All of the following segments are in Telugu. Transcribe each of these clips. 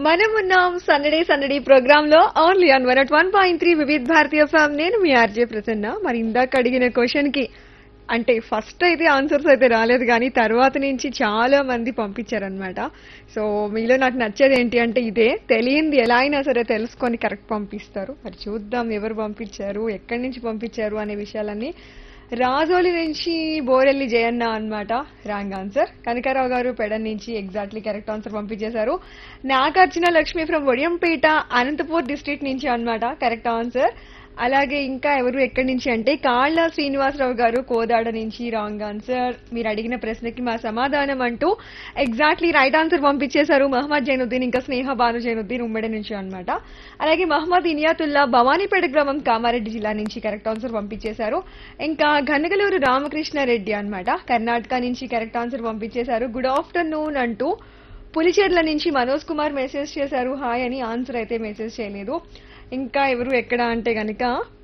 మనం ఉన్నాం సందడే సందడి ప్రోగ్రామ్ లో ఓన్లీ ఆన్ వన్ అట్ one point three Vividh Bharati ఫామ్ నేను మీ ఆర్జే ప్రసన్న మరి ఇందాక అడిగిన క్వశ్చన్ కి అంటే ఫస్ట్ అయితే ఆన్సర్స్ అయితే రాలేదు కానీ తర్వాత నుంచి చాలా మంది పంపించారనమాట సో మీలో నాకు నచ్చేది ఏంటి అంటే ఇదే తెలియంది ఎలా అయినా సరే తెలుసుకొని కరెక్ట్ పంపిస్తారు మరి చూద్దాం ఎవరు పంపించారు ఎక్కడి నుంచి పంపించారు అనే విషయాలన్నీ రాజోలి నుంచి బోరెల్లి జయన్న అన్నమాట రాంగ్ ఆన్సర్ కనకారావు గారు పెడన్ నుంచి ఎగ్జాక్ట్లీ కరెక్ట్ ఆన్సర్ పంపించేశారు నాగార్జున లక్ష్మి ఫ్రమ్ ఒడియంపేట అనంతపూర్ డిస్ట్రిక్ట్ నుంచి అన్నమాట కరెక్ట్ ఆన్సర్ అలాగే ఇంకా ఎవరు ఎక్కడి నుంచి అంటే కాళ్ళ శ్రీనివాసరావు గారు కోదాడ నుంచి రాంగ్ ఆన్సర్ మీరు అడిగిన ప్రశ్నకి మా సమాధానం అంటూ ఎగ్జాక్ట్లీ రైట్ ఆన్సర్ పంపించేశారు మహమ్మద్ జైనుద్దీన్ ఇంకా స్నేహ భాను జైనుద్దీన్ ఉమ్మడి నుంచి అన్నమాట అలాగే మహమ్మద్ ఇనియాతుల్లా భవానీపేట గ్రామం కామారెడ్డి జిల్లా నుంచి కరెక్ట్ ఆన్సర్ పంపించేశారు ఇంకా ఘనగలూరు రామకృష్ణారెడ్డి అన్నమాట కర్ణాటక నుంచి కరెక్ట్ ఆన్సర్ పంపించేశారు గుడ్ ఆఫ్టర్నూన్ అంటూ పులిచెర్ల నుంచి మనోజ్ కుమార్ మెసేజ్ చేశారు హాయ్ అని ఆన్సర్ అయితే మెసేజ్ చేయలేదు ఇంకా ఎవరు ఎక్కడ అంటే గనక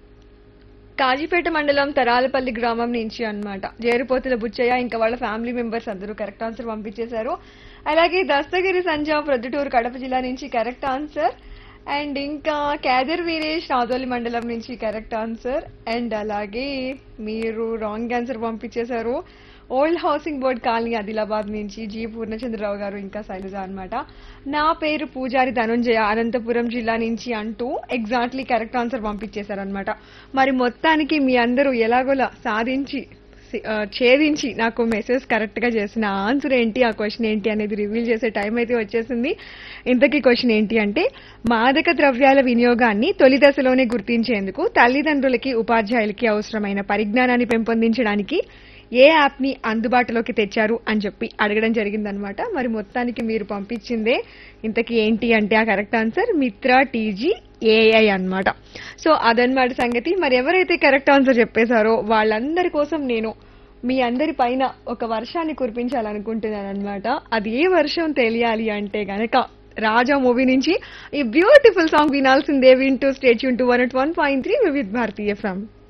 కాజీపేట మండలం తరాలపల్లి గ్రామం నుంచి అన్నమాట జేరుపోతుల బుచ్చయ్య ఇంకా వాళ్ళ ఫ్యామిలీ మెంబర్స్ అందరూ కరెక్ట్ ఆన్సర్ పంపించేశారు అలాగే దస్తగిరి సంజా ప్రొద్దుటూరు కడప జిల్లా నుంచి కరెక్ట్ ఆన్సర్ అండ్ ఇంకా కేదర్ వీరేష్ రాజోలి మండలం నుంచి కరెక్ట్ ఆన్సర్ అండ్ అలాగే మీరు రాంగ్ ఆన్సర్ పంపించేశారు old housing board colony Adilabad నుంచి జి పూర్ణచంద్రరావు గారు ఇంకా శైలజ అన్నమాట నా పేరు పూజారి ధనుంజయ అనంతపురం జిల్లా నుంచి అంటూ ఎగ్జాక్ట్లీ కరెక్ట్ ఆన్సర్ పంపించేశారనమాట మరి మొత్తానికి మీ అందరూ ఎలాగోలా సాధించి సి- ఆ, ఛేదించి నాకు మెసేజ్ కరెక్ట్ గా చేసిన ఆన్సర్ ఏంటి ఆ క్వశ్చన్ ఏంటి అనేది రివీల్ చేసే టైం అయితే వచ్చేసింది ఇంతకీ క్వశ్చన్ ఏంటి అంటే మాదక ద్రవ్యాల వినియోగాన్ని తొలి దశలోనే గుర్తించేందుకు తల్లిదండ్రులకి ఉపాధ్యాయులకి అవసరమైన పరిజ్ఞానాన్ని పెంపొందించడానికి ఏ యాప్ ని అందుబాటులోకి తెచ్చారు అని చెప్పి అడగడం జరిగిందనమాట మరి మొత్తానికి మీరు పంపించిందే ఇంతకీ ఏంటి అంటే ఆ correct answer Mitra TG AI అన్నమాట సో అదనమాట సంగతి మరి ఎవరైతే కరెక్ట్ ఆన్సర్ చెప్పేశారో వాళ్ళందరి కోసం నేను మీ అందరి పైన ఒక వర్షాన్ని కురిపించాలనుకుంటున్నాను అనమాట అది ఏ వర్షం తెలియాలి అంటే గనక రాజా మూవీ నుంచి ఈ బ్యూటిఫుల్ సాంగ్ వినాల్సిందే వింటూ stay tuned to one one point three Vividh Bharati from